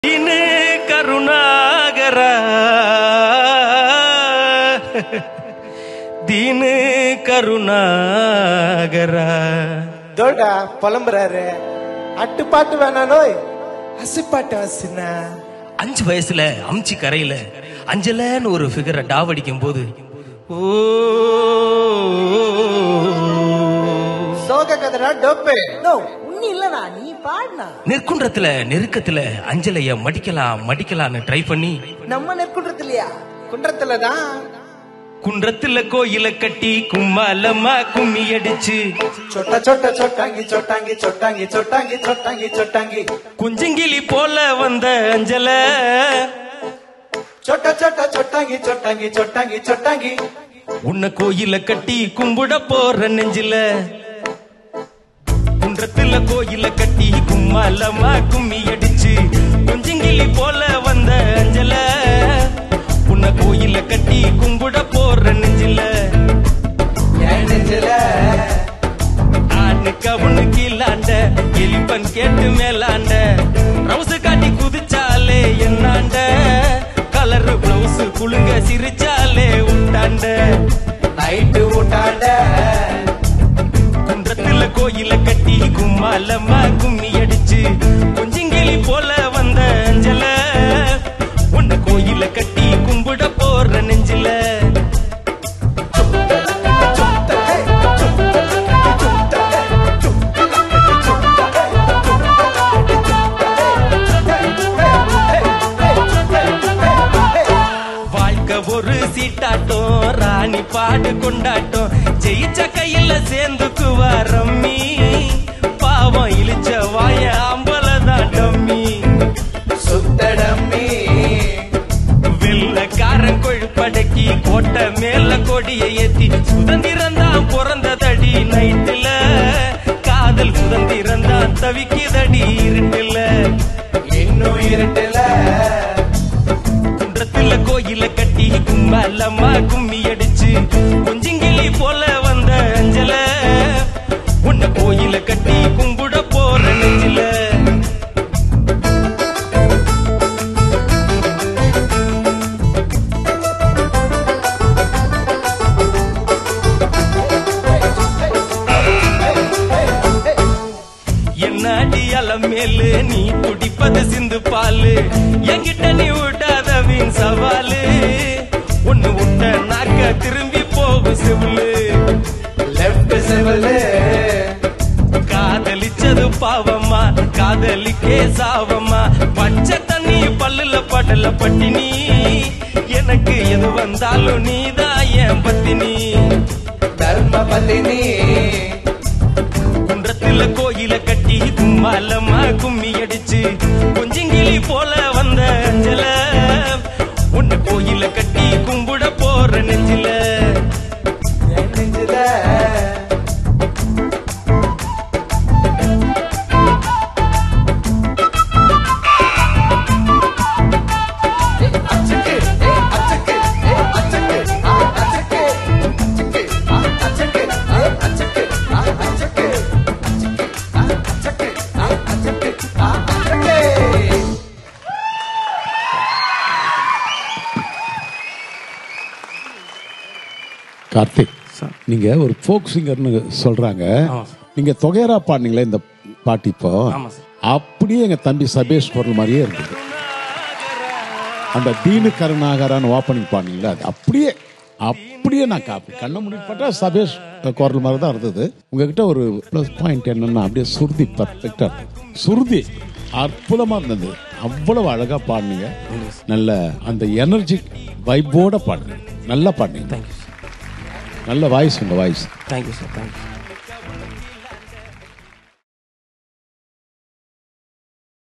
இனு கருணாகரா தீனு கருணாகரா தோடா புலம்புறாரு அட்டுப்பாட்டு வேணானோய் அசிப்பாட்டு வசினா அஞ்சு வயசுல அம்ச்சி கரையில அஞ்சலன்னு ஒரு ஃபிகரை டாவடிக்கும் போது ஓ சோக கதரா டோப்பு நோ உன்னி இல்லனா நீ பாடுனா நெற்குன்றத்துல நெருக்கத்துல அஞ்சலைய மடிக்கலாம் மடிக்கலாம்னு ட்ரை பண்ணி நம்ம நெற்குன்றது இல்லையா குன்றத்துல தான் குன்றத்துல கோயில கட்டி கும்மாலம்மா கும்மி அடிச்சு சொட்ட சொட்ட சொட்டாங்கி சொட்டாங்கி சொட்டாங்கி சொட்டாங்கி சொட்டாங்கி சொட்டாங்கி குஞ்சங்கிளி போல வந்த அஞ்சல சொட்ட சொட்ட சொட்டாங்கி சொட்டாங்கி சொட்டாங்கி சொட்டாங்கி உன்னை கோயில கட்டி கும்பிட போற நெஞ்சில குன்றத்துல கோயில கட்டி கும்மாலம்மா கும்மி அடிச்சு குஞ்சங்கிளி போல வந்த அஞ்சல உன்னை கோயில கட்டி கும்பிட போற நெஞ்சில என் நெஞ்சில ஆணுக்கு அவனு கீழாண்ட எலிப்பன் கேட்டு மேலாண்ட ரவுசு காட்டி குதிச்சாலே என்னாண்ட கலர் பிளவுஸ் குலுங்க சிரிச்சாலே உண்டாண்ட நைட்டு ஊட்டாண்ட குன்றத்துல கோயில கட்டி கும்மாலம்மா கும்மி அடிச்சு கொஞ்சங்கிளி போல வந்த அஞ்சல உன்னை கோயில கட்டி கும்பிட போற நெஞ்சில வாழ்க்கை ஒரு சீட்டாட்டம் ராணி பாடு கொண்டாட்டம் ஜெயிச்ச கையில சேர்ந்துக்குவா ரம்மி பாவம் இழிச்ச வாய ஆம்பலதான் டம்மி சுத்தடம்மி வெள்ளக்காரன் கொழுப்படக்கி கோட்டை மேல கொடியை ஏத்தி சுதந்திரம் தான் பிறந்ததடி நைட்டுல காதல் சுதந்திரம் தான் தவிக்குதடி இருட்டுல இன்னும் இருட்டுல குன்றத்துல கோயில கட்டி கும்மாலம்மா கும்மி அடிச்சு கொஞ்சங்கிளி போல வந்த அஞ்சல உன்னை கோயில கட்டி கும்பிட போற நெஞ்சில என்னாடி அலமேலு நீ குடிப்பது சிந்து பாலு என்கிட்ட நீ விடாத வீண் சவாலு ஒண்ணு விட்ட நாக்க திரும்பி போகும் சிவலு லெஃப்ட் செவலு காதலிச்சது பாவமா காதலிக்கே சாவமா பச்சை தண்ணி பல்லுல படல பட்டினி எனக்கு எது வந்தாலும் நீதான் என் பத்தினி தர்ம பத்தினி குன்றத்துல கோயில கட்டி கும்மாலம்மா கும்மி அடிச்சு கொஞ்சங்கிளி போல வந்த அஞ்சல உன்னை கோயில கட்டி கும்பிட போற நெஞ்சில என் நெஞ்சில அச்சக்கு ஏ அச்சக்கு ஏ அச்சக்கு ஆ அச்சக்கு அச்சக்கு ஆ அச்சக்கு ஆ அச்சக்கு ஆ அச்சக்கு அச்சக்கு ஆ அச்சக்கு ஆ அச்சக்கு ஆ அச்சக்கு கார்த்திக் நீங்க ஒரு ஃபோக் சிங்கர்னு சொல்றாங்க நீங்க தொகையரா பாடினீங்களே இந்த பாட்டு இப்போ ஆமா சார். அப்படியே எங்க தம்பி சபேஷ் குரல் மாதிரியே இருந்தது அந்த தீனு கருணாகரான்னு ஓப்பனிங் பாடினீங்களே அது அப்படியே அப்படியே நான் காப்பி கண்ணை முடிவு பார்த்தா சபேஷ் குரல் மாதிரி தான் இருந்தது உங்ககிட்ட ஒரு ப்ளஸ் பாயிண்ட் என்னன்னா அப்படியே சுருதி பர்ஃபெக்டா சுருதி அற்புதமா இருந்தது அவ்வளவு அழகா பாடினீங்க நல்ல அந்த எனர்ஜி வைப்போட பாடுங்க நல்லா பாடினீங்க நல்ல வாய்ஸ் உங்க வாய்ஸ் தேங்க்யூ சார் தேங்க்யூ